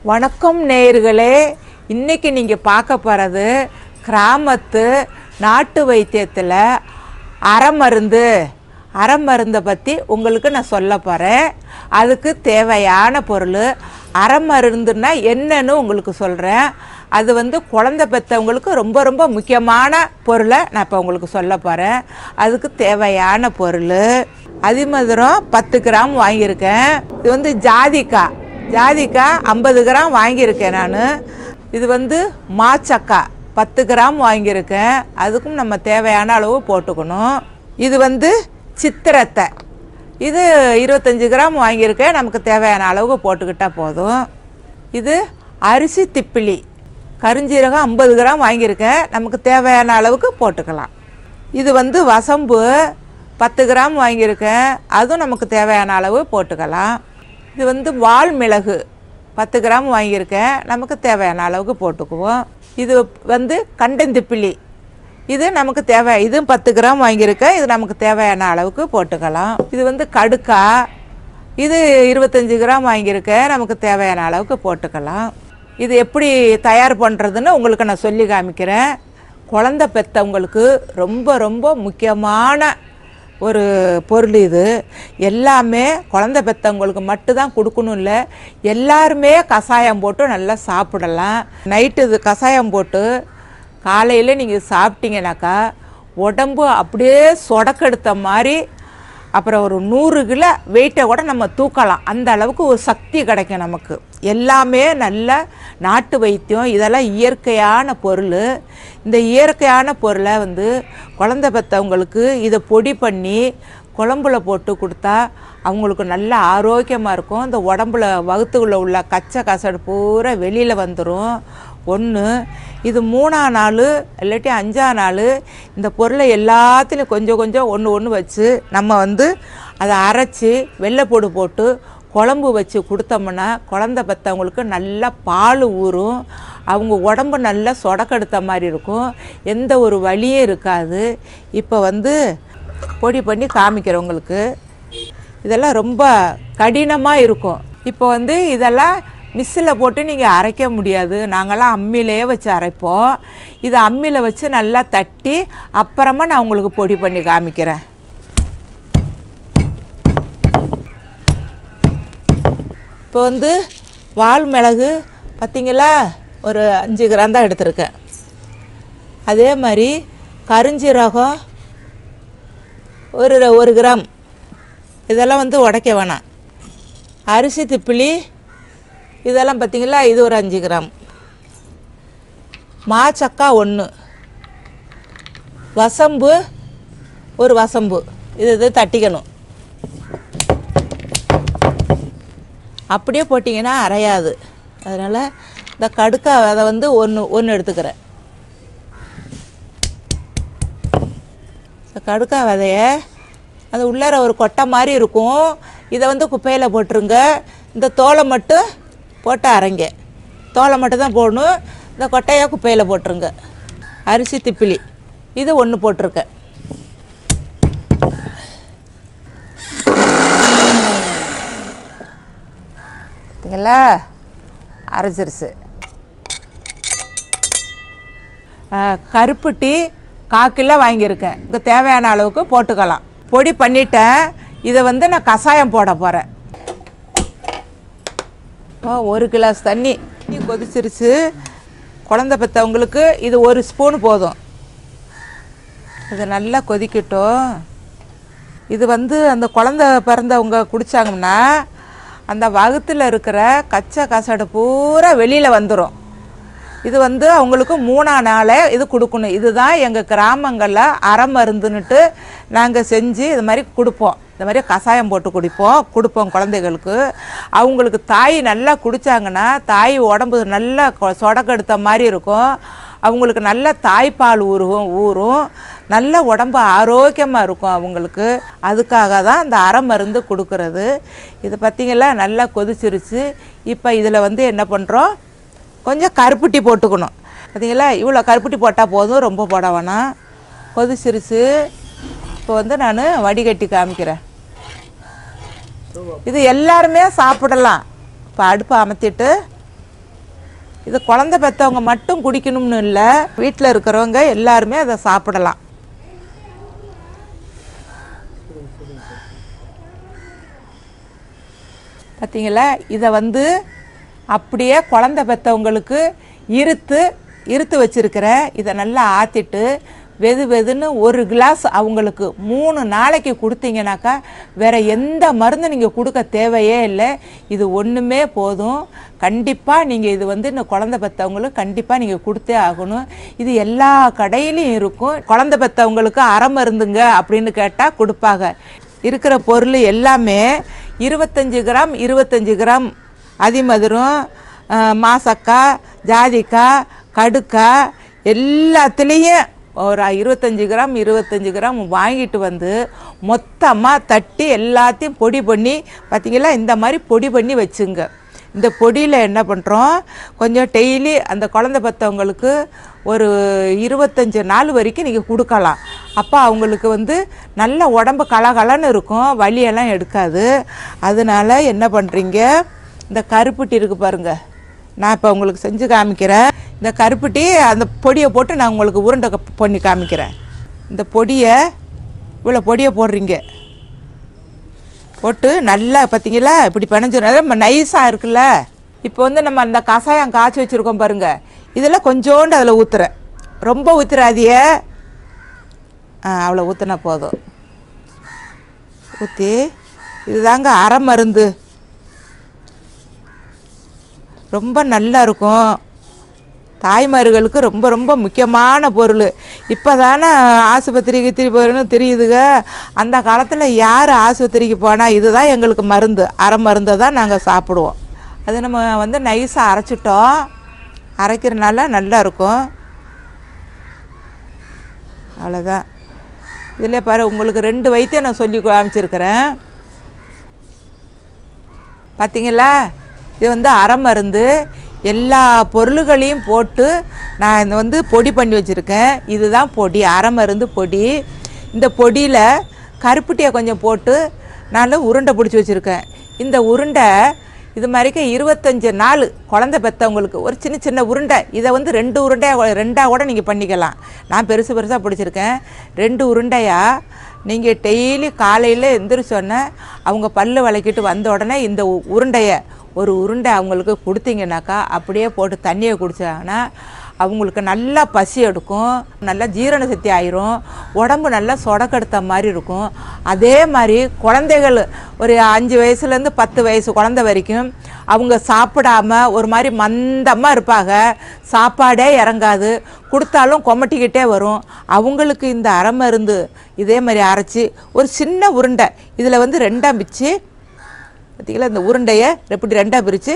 வணக்கம் நேயர்களே இன்னைக்கு நீங்கள் பார்க்க போகிறது கிராமத்து நாட்டு வைத்தியத்தில் அறமருந்து அறமருந்தை பற்றி உங்களுக்கு நான் சொல்ல போகிறேன் அதுக்கு தேவையான பொருள் அறமருந்துன்னா என்னன்னு உங்களுக்கு சொல்கிறேன் அது வந்து குழந்தை பெற்றவங்களுக்கு ரொம்ப ரொம்ப முக்கியமான பொருளை நான் இப்போ உங்களுக்கு சொல்ல போகிறேன் அதுக்கு தேவையான பொருள் அதிமதுரம் பத்து கிராம் வாங்கியிருக்கேன் இது வந்து ஜாதிக்காய் ஜாதிக்காய் ஐம்பது கிராம் வாங்கியிருக்கேன் நான் இது வந்து மாச்சக்காய் பத்து கிராம் வாங்கியிருக்கேன் அதுக்கும் நம்ம தேவையான அளவு போட்டுக்கணும் இது வந்து சித்திரத்தை இது இருபத்தஞ்சி கிராம் வாங்கியிருக்கேன் நமக்கு தேவையான அளவுக்கு போட்டுக்கிட்டால் போதும் இது அரிசி திப்பிலி கருஞ்சீரகம் ஐம்பது கிராம் வாங்கியிருக்கேன் நமக்கு தேவையான அளவுக்கு போட்டுக்கலாம் இது வந்து வசம்பு பத்து கிராம் வாங்கியிருக்கேன் அதுவும் நமக்கு தேவையான அளவு போட்டுக்கலாம் இது வந்து வால் மிளகு பத்து கிராம் வாங்கியிருக்கேன் நமக்கு தேவையான அளவுக்கு போட்டுக்குவோம் இது வந்து கண்டந்திப்பிலி இது நமக்கு தேவை இதுவும் பத்து கிராம் வாங்கியிருக்கேன் இது நமக்கு தேவையான அளவுக்கு போட்டுக்கலாம் இது வந்து கடுக்கா இது இருபத்தஞ்சி கிராம் வாங்கியிருக்கேன் நமக்கு தேவையான அளவுக்கு போட்டுக்கலாம் இது எப்படி தயார் பண்ணுறதுன்னு உங்களுக்கு நான் சொல்லி காமிக்கிறேன் குழந்த பெற்றவங்களுக்கு ரொம்ப ரொம்ப முக்கியமான ஒரு பொருள் இது எல்லாமே குழந்த பெற்றவங்களுக்கு மட்டும்தான் கொடுக்கணும் இல்லை எல்லாருமே கஷாயம் போட்டு நல்லா சாப்பிடலாம் நைட்டு இது கஷாயம் போட்டு காலையில் நீங்கள் சாப்பிட்டீங்கனாக்கா உடம்பு அப்படியே சொடக்கெடுத்த மாதிரி அப்புறம் ஒரு நூறு கிலோ வெயிட்டை கூட நம்ம தூக்கலாம் அந்த அளவுக்கு ஒரு சக்தி கிடைக்கும் நமக்கு எல்லாமே நல்ல நாட்டு வைத்தியம் இதெல்லாம் இயற்கையான பொருள் இந்த இயற்கையான பொருளை வந்து குழந்த பெற்றவங்களுக்கு இதை பொடி பண்ணி குழம்புல போட்டு கொடுத்தா அவங்களுக்கு நல்ல ஆரோக்கியமாக இருக்கும் இந்த உடம்புல வகுத்துக்குள்ளே உள்ள கச்சை கசடு பூரா வெளியில் வந்துடும் ஒன்று இது மூணாம் நாள் இல்லாட்டி அஞ்சாம் நாள் இந்த பொருளை எல்லாத்துலேயும் கொஞ்சம் கொஞ்சம் ஒன்று ஒன்று வச்சு நம்ம வந்து அதை அரைச்சி வெள்ளைப்பொடி போட்டு குழம்பு வச்சு கொடுத்தோம்னா குழந்த பெற்றவங்களுக்கு நல்லா பால் ஊறும் அவங்க உடம்பு நல்லா சொடக்கெடுத்த மாதிரி இருக்கும் எந்த ஒரு வலியும் இருக்காது இப்போ வந்து பொடி பண்ணி காமிக்கிறவங்களுக்கு இதெல்லாம் ரொம்ப கடினமாக இருக்கும் இப்போ வந்து இதெல்லாம் மிக்சியில் போட்டு நீங்கள் அரைக்க முடியாது நாங்கள்லாம் அம்மியிலே வச்சு அரைப்போம் இதை அம்மியில் வச்சு நல்லா தட்டி அப்புறமா நான் உங்களுக்கு பொடி பண்ணி காமிக்கிறேன் இப்போ வந்து வால் மிளகு பார்த்தீங்களா ஒரு அஞ்சு கிராம் தான் எடுத்திருக்கேன் அதே மாதிரி கருஞ்சீரகம் ஒரு ஒரு கிராம் இதெல்லாம் வந்து உடைக்க வேணாம் அரிசி திப்பிலி இதெல்லாம் பார்த்தீங்களா இது ஒரு அஞ்சு கிராம் மாச்சக்கா ஒன்று வசம்பு ஒரு வசம்பு இது இது தட்டிக்கணும் அப்படியே போட்டிங்கன்னா அரையாது அதனால் இந்த கடுக்கா அதை வந்து ஒன்று ஒன்று எடுத்துக்கிறேன் இந்த கடுக்கா விதைய அது உள்ளார ஒரு கொட்டை மாதிரி இருக்கும் இதை வந்து குப்பையில் போட்டுருங்க இந்த தோலை மட்டும் போட்டு அரைங்க தோலை மட்டும் தான் போடணும் இந்த கொட்டையை குப்பையில் போட்டுருங்க அரிசி திப்பிலி இது ஒன்று போட்டிருக்கேன் பார்த்தீங்களா அரைச்சிருச்சு கருப்பு டீ காக்கிலோ வாங்கியிருக்கேன் இங்கே தேவையான அளவுக்கு போட்டுக்கலாம் பொடி பண்ணிட்டேன் இதை வந்து நான் கஷாயம் போட போகிறேன் இப்போ ஒரு கிளாஸ் தண்ணி தண்ணி கொதிச்சிருச்சு குழந்த பெற்றவங்களுக்கு இது ஒரு ஸ்பூன் போதும் இது நல்லா கொதிக்கட்டும் இது வந்து அந்த குழந்த பிறந்தவங்க குடித்தாங்கன்னா அந்த வகுத்தில் இருக்கிற கச்சை கசடு பூரா வெளியில் வந்துடும் இது வந்து அவங்களுக்கு மூணாம் நாளே இது கொடுக்கணும் இதுதான் எங்கள் கிராமங்களில் அறமருந்துன்னுட்டு நாங்கள் செஞ்சு இது மாதிரி கொடுப்போம் இந்த மாதிரி கஷாயம் போட்டு குடிப்போம் கொடுப்போம் குழந்தைகளுக்கு அவங்களுக்கு தாய் நல்லா குடித்தாங்கன்னா தாய் உடம்பு நல்லா கொ- சொடக்கெடுத்த மாதிரி இருக்கும் அவங்களுக்கு நல்ல தாய்ப்பால் ஊறும் ஊறும் நல்ல உடம்பு ஆரோக்கியமாக இருக்கும் அவங்களுக்கு அதுக்காக தான் இந்த அறமருந்து கொடுக்கறது இது பார்த்திங்களா நல்லா கொதிச்சிருச்சு இப்போ இதில் வந்து என்ன பண்ணுறோம் கொஞ்சம் கருப்பட்டி போட்டுக்கணும் பார்த்தீங்களா இவ்வளோ கருப்பட்டி போட்டால் போதும் ரொம்ப போட வேணாம் கொதிச்சிருச்சு இப்போ வந்து நான் வடிகட்டி காமிக்கிறேன் இது எல்லாருமே சாப்பிடலாம் இப்போ அடுப்பை அமர்த்திட்டு இது குழந்தை பெற்றவங்க மட்டும் குடிக்கணும்னு இல்லை வீட்டில் இருக்கிறவங்க எல்லாருமே அதை சாப்பிடலாம் பார்த்தீங்களா இதை வந்து அப்படியே குழந்தை பெற்றவங்களுக்கு இருத்து இருத்து வச்சிருக்கிறேன் இதை நல்லா ஆற்றிட்டு வெது வெதுன்னு ஒரு கிளாஸ் அவங்களுக்கு மூணு நாளைக்கு கொடுத்தீங்கனாக்கா வேற எந்த மருந்து நீங்கள் கொடுக்க தேவையே இல்லை இது ஒன்றுமே போதும் கண்டிப்பாக நீங்கள் இது வந்து இந்த குழந்தை பெற்றவங்களுக்கு கண்டிப்பாக நீங்கள் கொடுத்தே ஆகணும் இது எல்லா கடையிலையும் இருக்கும் குழந்தை பெற்றவங்களுக்கு அரை மருந்துங்க அப்படின்னு கேட்டால் கொடுப்பாங்க இருக்கிற பொருள் எல்லாமே இருபத்தஞ்சி கிராம் இருபத்தஞ்சி கிராம் அதிமதுரம் அஹ், மாசக்காய் ஜாதிக்காய் கடுக்காய் எல்லாத்துலேயும் ஒரு இருபத்தஞ்சி கிராம் இருபத்தஞ்சி கிராம் வாங்கிட்டு வந்து மொத்தமாக தட்டி எல்லாத்தையும் பொடி பண்ணி பார்த்தீங்களா இந்த மாதிரி பொடி பண்ணி வச்சுங்க இந்த பொடியில் என்ன பண்ணுறோம் கொஞ்சம் டெய்லி அந்த குழந்தை பெற்றவங்களுக்கு ஒரு இருபத்தஞ்சு நாள் வரைக்கும் நீங்கள் கொடுக்கலாம் அப்போ அவங்களுக்கு வந்து நல்ல உடம்பு கலகலன்னு இருக்கும் வலியெல்லாம் எடுக்காது அதனால என்ன பண்ணுறீங்க இந்த கருப்பட்டி இருக்குது பாருங்க நான் இப்போ உங்களுக்கு செஞ்சு காமிக்கிறேன் இந்த கருப்பட்டி அந்த பொடியை போட்டு நான் உங்களுக்கு உருண்டை க- பண்ணி காமிக்கிறேன் இந்த பொடியை இவ்வளோ பொடியை போடுறீங்க போட்டு நல்லா பார்த்தீங்களா இப்படி பிணைஞ்சிடும் நம்ம நைஸாக இருக்குல்ல இப்போ வந்து நம்ம அந்த கஷாயம் காய்ச்சி வச்சுருக்கோம் பாருங்க இதில் கொஞ்சோண்டு அதில் ஊற்றுறேன் ரொம்ப ஊற்றுறாதிய ஆ அவ்வளோ ஊற்றினா போதும் ஊற்றி இதுதாங்க அரை மருந்து ரொம்ப நல்லா இருக்கும் தாய்மார்களுக்கு ரொம்ப ரொம்ப முக்கியமான பொருள் இப்போ தானே ஆஸ்பத்திரிக்கு திருப்பி போகிறேன்னு தெரியுதுங்க அந்த காலத்தில் யார் ஆஸ்பத்திரிக்கு போனால் இதுதான் எங்களுக்கு மருந்து அரை மருந்தை தான் நாங்கள் சாப்பிடுவோம் அது நம்ம வந்து நைஸாக அரைச்சிட்டோம் அரைக்கிறனால நல்லா இருக்கும் அவ்வளோதான் இதில் பாரு உங்களுக்கு ரெண்டு வைத்தியம் நான் சொல்லி காமிச்சிருக்கிறேன் பார்த்தீங்களா இது வந்து அரை மருந்து எல்லா பொருள்களையும் போட்டு நான் இந்த வந்து பொடி பண்ணி வச்சுருக்கேன் இதுதான் பொடி அரை மருந்து பொடி இந்த பொடியில் கருப்பட்டியை கொஞ்சம் போட்டு நான் உருண்டை பிடிச்சி வச்சுருக்கேன் இந்த உருண்டை இது மாதிரிக்கு இருபத்தஞ்சு நாள் குழந்தை பெற்றவங்களுக்கு ஒரு சின்ன சின்ன உருண்டை இதை வந்து ரெண்டு உருண்டையாக ரெண்டாக கூட நீங்கள் பண்ணிக்கலாம் நான் பெருசு பெருசாக பிடிச்சிருக்கேன் ரெண்டு உருண்டையாக நீங்கள் டெய்லி காலையில் எந்திரிச்சோன்னே அவங்க பல்லு விளக்கிட்டு வந்த உடனே இந்த உ- உருண்டையை ஒரு உருண்டை அவங்களுக்கு கொடுத்தீங்கன்னாக்கா அப்படியே போட்டு தண்ணியை குடிச்சாங்கன்னா அவங்களுக்கு நல்லா பசி எடுக்கும் நல்லா ஜீரண சக்தி ஆயிரும் உடம்பு நல்லா சொடக்கெடுத்த மாதிரி இருக்கும் அதே மாதிரி குழந்தைகள் ஒரு அஞ்சு வயசுலேருந்து பத்து வயசு குழந்தை வரைக்கும் அவங்க சாப்பிடாம ஒரு மாதிரி மந்தமாக இருப்பாங்க சாப்பாடே இறங்காது கொடுத்தாலும் கொமட்டிக்கிட்டே வரும் அவங்களுக்கு இந்த அரை மருந்து இதே மாதிரி அரைச்சி ஒரு சின்ன உருண்டை இதில் வந்து ரெண்டாக பிச்சு பார்த்தீங்களா இந்த உருண்டையை எப்படி ரெண்டாக பிரித்து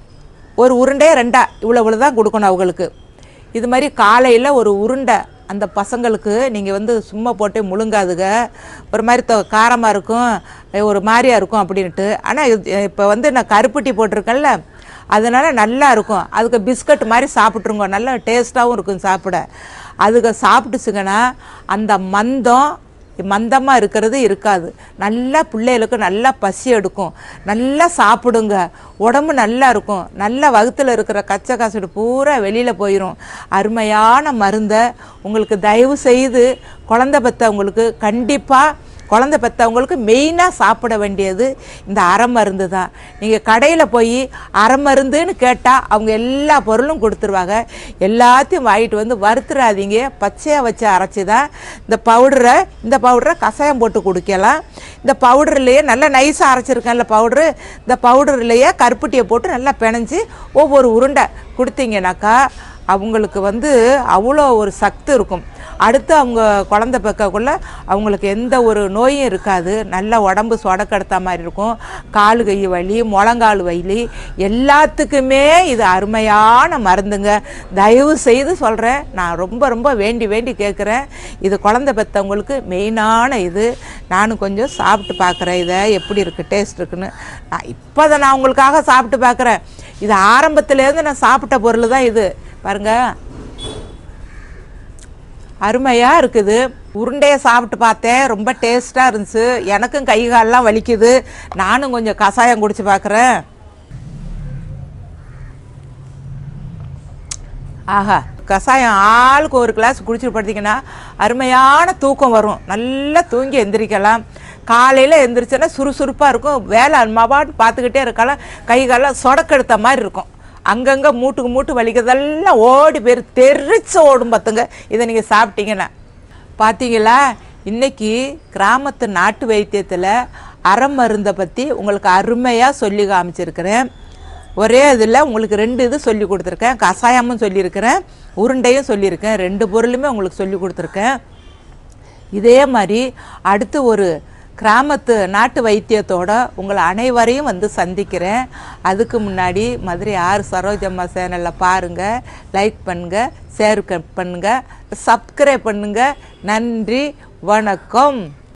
ஒரு உருண்டையை ரெண்டா இவ்வளோ இவ்வளோ தான் கொடுக்கணும் அவங்களுக்கு இது மாதிரி காலையில் ஒரு உருண்டை அந்த பசங்களுக்கு நீங்கள் வந்து சும்மா போட்டு முழுங்காதுங்க ஒரு மாதிரி தொ காரமாக இருக்கும் அஹ் ஒரு மாதிரியா இருக்கும் அப்படின்ட்டு ஆனால் இப்போ வந்து நான் கருப்பட்டி போட்டிருக்கேன்ல அதனால நல்லா இருக்கும் அதுக்கு பிஸ்கட் மாதிரி சாப்பிட்ருங்க நல்லா டேஸ்ட்டாகவும் இருக்கும் சாப்பிட அதுக்கு சாப்பிட்டுச்சுங்கன்னா அந்த மந்தம் மந்தமாக இருக்கிறது இருக்காது நல்லா பிள்ளைகளுக்கு நல்லா பசி எடுக்கும் நல்லா சாப்பிடுங்க உடம்பு நல்லா இருக்கும் நல்லா வகுத்தில் இருக்கிற கச்சை காசுடு பூரா வெளியில் போயிடும் அருமையான மருந்தை உங்களுக்கு தயவு செய்து குழந்தை பெற்றவங்களுக்கு கண்டிப்பாக குழந்தை பெற்றவங்களுக்கு மெயினாக சாப்பிட வேண்டியது இந்த அரை மருந்து தான் நீங்கள் கடையில் போய் அரை மருந்துன்னு கேட்டால் அவங்க எல்லா பொருளும் கொடுத்துருவாங்க எல்லாத்தையும் வாங்கிட்டு வந்து வறுத்துறாதீங்க பச்சையாக வச்சு அரைச்சி தான் இந்த பவுடரை இந்த பவுடரை கஷாயம் போட்டு குடிக்கலாம் இந்த பவுடர்லேயே நல்லா நைஸாக அரைச்சிருக்கேன்ல பவுட்ரு இந்த பவுடர்லேயே கருப்பட்டியை போட்டு நல்லா பிணைஞ்சு ஒவ்வொரு உருண்டை கொடுத்தீங்கனாக்கா அவங்களுக்கு வந்து அவ்வளோ ஒரு சக்தி இருக்கும் அடுத்து அவங்க குழந்தை பெக்கக்குள்ள அவங்களுக்கு எந்த ஒரு நோயும் இருக்காது நல்ல உடம்பு சொடக்கெடுத்த மாதிரி இருக்கும் கால் கை வலி முழங்கால் வலி எல்லாத்துக்குமே இது அருமையான மருந்துங்க தயவு செய்து சொல்கிறேன் நான் ரொம்ப ரொம்ப வேண்டி வேண்டி கேட்குறேன் இது குழந்தை பெற்றவங்களுக்கு மெயினான இது நானும் கொஞ்சம் சாப்பிட்டு பார்க்குறேன் இதை எப்படி இருக்குது டேஸ்ட் இருக்குன்னு நான் இப்போ அதை நான் உங்களுக்காக சாப்பிட்டு பார்க்குறேன் இது ஆரம்பத்துலேருந்து நான் சாப்பிட்ட பொருள் தான் இது பாருங்க அருமையாக இருக்குது உருண்டையை சாப்பிட்டு பார்த்தேன் ரொம்ப டேஸ்ட்டாக இருந்துச்சு எனக்கும் கை கால்லாம் வலிக்குது நானும் கொஞ்சம் கஷாயம் குடிச்சு பார்க்குறேன் ஆஹா கஷாயம் ஆளுக்கு ஒரு கிளாஸ் குடிச்சிட்டு படுத்திங்கன்னா அருமையான தூக்கம் வரும் நல்லா தூங்கி எந்திரிக்கலாம் காலையில் எந்திரிச்சோன்னா சுறுசுறுப்பாக இருக்கும் வேலை மாபாட்டு பார்த்துக்கிட்டே இருக்கலாம் கை காலம் சொடக்கெடுத்த மாதிரி இருக்கும் அங்கங்கே மூட்டுக்கு மூட்டு வலிக்கிறதெல்லாம் ஓடி போயிரு தெரிச்சு ஓடும் பார்த்துங்க இதை நீங்கள் சாப்பிட்டீங்கன்னா பார்த்தீங்களா இன்னைக்கு கிராமத்து நாட்டு வைத்தியத்தில் அறம் மருந்தை பற்றி உங்களுக்கு அருமையாக சொல்லி காமிச்சிருக்கிறேன் ஒரே இதில் உங்களுக்கு ரெண்டு இது சொல்லி கொடுத்துருக்கேன் கஷாயமும் சொல்லியிருக்கிறேன் உருண்டையும் சொல்லியிருக்கேன் ரெண்டு பொருளுமே உங்களுக்கு சொல்லி கொடுத்துருக்கேன் இதே மாதிரி அடுத்து ஒரு கிராமத்து நாட்டு வைத்தியத்தோட உங்களை அனைவரையும் வந்து சந்திக்கிறேன் அதுக்கு முன்னாடி மதுரை ஆறு சரோஜம்மா சேனலில் பாருங்கள் லைக் பண்ணுங்கள் ஷேர் பண்ணுங்கள் சப்ஸ்கிரைப் பண்ணுங்கள் நன்றி வணக்கம்